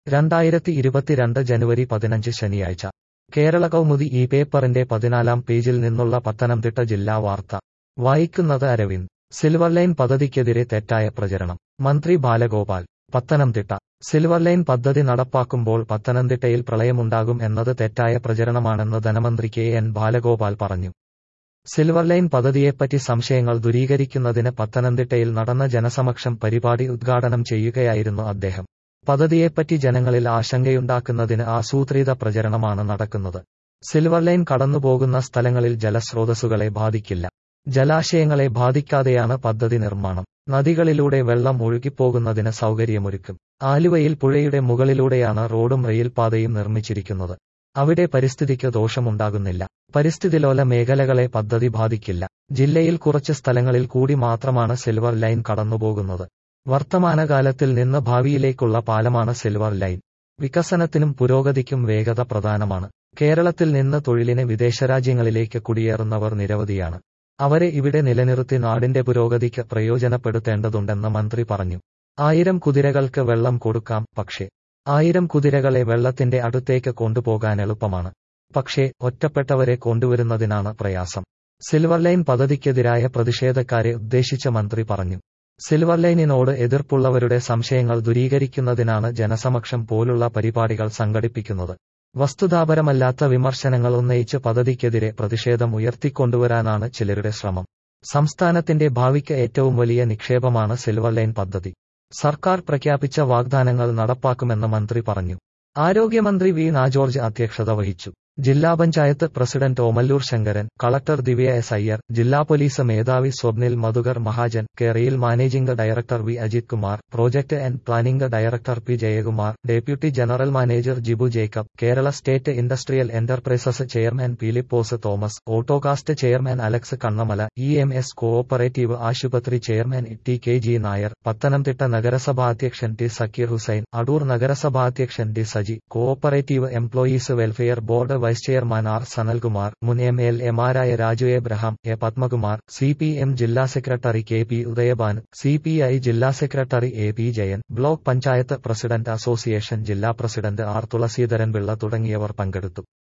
രണ്ടായിരത്തി ഇരുപത്തിരണ്ട് ജനുവരി പതിനഞ്ച് ശനിയാഴ്ച കേരള കൗമുദി ഈ പേപ്പറിന്റെ പതിനാലാം പേജിൽ നിന്നുള്ള പത്തനംതിട്ട ജില്ലാ വാർത്ത വായിക്കുന്നത് അരവിന്ദ് സിൽവർ ലൈൻ പദ്ധതിക്കെതിരെ തെറ്റായ പ്രചരണം മന്ത്രി ബാലഗോപാൽ പത്തനംതിട്ട സിൽവർ ലൈൻ പദ്ധതി നടപ്പാക്കുമ്പോൾ പത്തനംതിട്ടയിൽ പ്രളയമുണ്ടാകും എന്നത് തെറ്റായ പ്രചരണമാണെന്ന് ധനമന്ത്രി കെ എൻ ബാലഗോപാൽ പറഞ്ഞു സിൽവർ ലൈൻ പദ്ധതിയെപ്പറ്റി സംശയങ്ങൾ ദൂരീകരിക്കുന്നതിന് പത്തനംതിട്ടയിൽ നടന്ന ജനസമക്ഷം പരിപാടി ഉദ്ഘാടനം ചെയ്യുകയായിരുന്നു അദ്ദേഹം പദ്ധതിയെപ്പറ്റി ജനങ്ങളിൽ ആശങ്കയുണ്ടാക്കുന്നതിന് ആസൂത്രിത പ്രചരണമാണ് നടക്കുന്നത് സിൽവർ ലൈൻ കടന്നുപോകുന്ന സ്ഥലങ്ങളിൽ ജലസ്രോതസ്സുകളെ ബാധിക്കില്ല ജലാശയങ്ങളെ ബാധിക്കാതെയാണ് പദ്ധതി നിർമ്മാണം നദികളിലൂടെ വെള്ളം ഒഴുകിപ്പോകുന്നതിന് സൗകര്യമൊരുക്കും ആലുവയിൽ പുഴയുടെ മുകളിലൂടെയാണ് റോഡും റെയിൽപാതയും നിർമ്മിച്ചിരിക്കുന്നത് അവിടെ പരിസ്ഥിതിക്ക് ദോഷമുണ്ടാകുന്നില്ല പരിസ്ഥിതിലോല മേഖലകളെ പദ്ധതി ബാധിക്കില്ല ജില്ലയിൽ കുറച്ച് സ്ഥലങ്ങളിൽ കൂടി മാത്രമാണ് സിൽവർ ലൈൻ കടന്നുപോകുന്നത് വർത്തമാനകാലത്തിൽ നിന്ന് ഭാവിയിലേക്കുള്ള പാലമാണ് സിൽവർ ലൈൻ വികസനത്തിനും പുരോഗതിക്കും വേഗത പ്രധാനമാണ് കേരളത്തിൽ നിന്ന് തൊഴിലിന് വിദേശരാജ്യങ്ങളിലേക്ക് കുടിയേറുന്നവർ നിരവധിയാണ് അവരെ ഇവിടെ നിലനിർത്തി നാടിന്റെ പുരോഗതിക്ക് പ്രയോജനപ്പെടുത്തേണ്ടതുണ്ടെന്ന് മന്ത്രി പറഞ്ഞു ആയിരം കുതിരകൾക്ക് വെള്ളം കൊടുക്കാം പക്ഷേ ആയിരം കുതിരകളെ വെള്ളത്തിന്റെ അടുത്തേക്ക് കൊണ്ടുപോകാൻ എളുപ്പമാണ് പക്ഷേ ഒറ്റപ്പെട്ടവരെ കൊണ്ടുവരുന്നതിനാണ് പ്രയാസം സിൽവർ ലൈൻ പദ്ധതിക്കെതിരായ പ്രതിഷേധക്കാരെ ഉദ്ദേശിച്ച മന്ത്രി പറഞ്ഞു സിൽവർ ലൈനിനോട് എതിർപ്പുള്ളവരുടെ സംശയങ്ങൾ ദൂരീകരിക്കുന്നതിനാണ് ജനസമക്ഷം പോലുള്ള പരിപാടികൾ സംഘടിപ്പിക്കുന്നത് വസ്തുതാപരമല്ലാത്ത വിമർശനങ്ങൾ ഉന്നയിച്ച് പദ്ധതിക്കെതിരെ പ്രതിഷേധം ഉയർത്തിക്കൊണ്ടുവരാനാണ് ചിലരുടെ ശ്രമം സംസ്ഥാനത്തിന്റെ ഭാവിക്ക് ഏറ്റവും വലിയ നിക്ഷേപമാണ് സിൽവർ ലൈൻ പദ്ധതി സർക്കാർ പ്രഖ്യാപിച്ച വാഗ്ദാനങ്ങൾ നടപ്പാക്കുമെന്ന് മന്ത്രി പറഞ്ഞു ആരോഗ്യമന്ത്രി വീണ ജോർജ് അധ്യക്ഷത വഹിച്ചു ജില്ലാ panchayat president Omallur Sankaran collector Divya S Iyer ജില്ലാ പോലീസ് മേധാവി സ്വപ്നിൽ മധുകർ മഹാജൻ കെറിയിൽ managing director V Ajith Kumar project and planning director P Jayakumar deputy general manager Jibu Jacob Kerala state industrial enterprises chairman Philipose Thomas Autocast chairman Alex Kannamala E M S cooperative ആശുപത്രി chairman T K G Nair Pathanamthitta നഗരസഭാ അധ്യക്ഷൻ T Zakir Hussain Adoor നഗരസഭാ അധ്യക്ഷൻ T Saji cooperative employees welfare board vice chairman R Sanalkumar മുൻ M L എമാരായ Raju Abraham A Padmakumar C P M ജില്ലാ secretary K P Udayabhan C P I ജില്ലാ secretary A P Jayan block panchayat president association ജില്ലാ president R Thulaseedharan Pillai തുടങ്ങിയവർ പങ്കെടുത്തു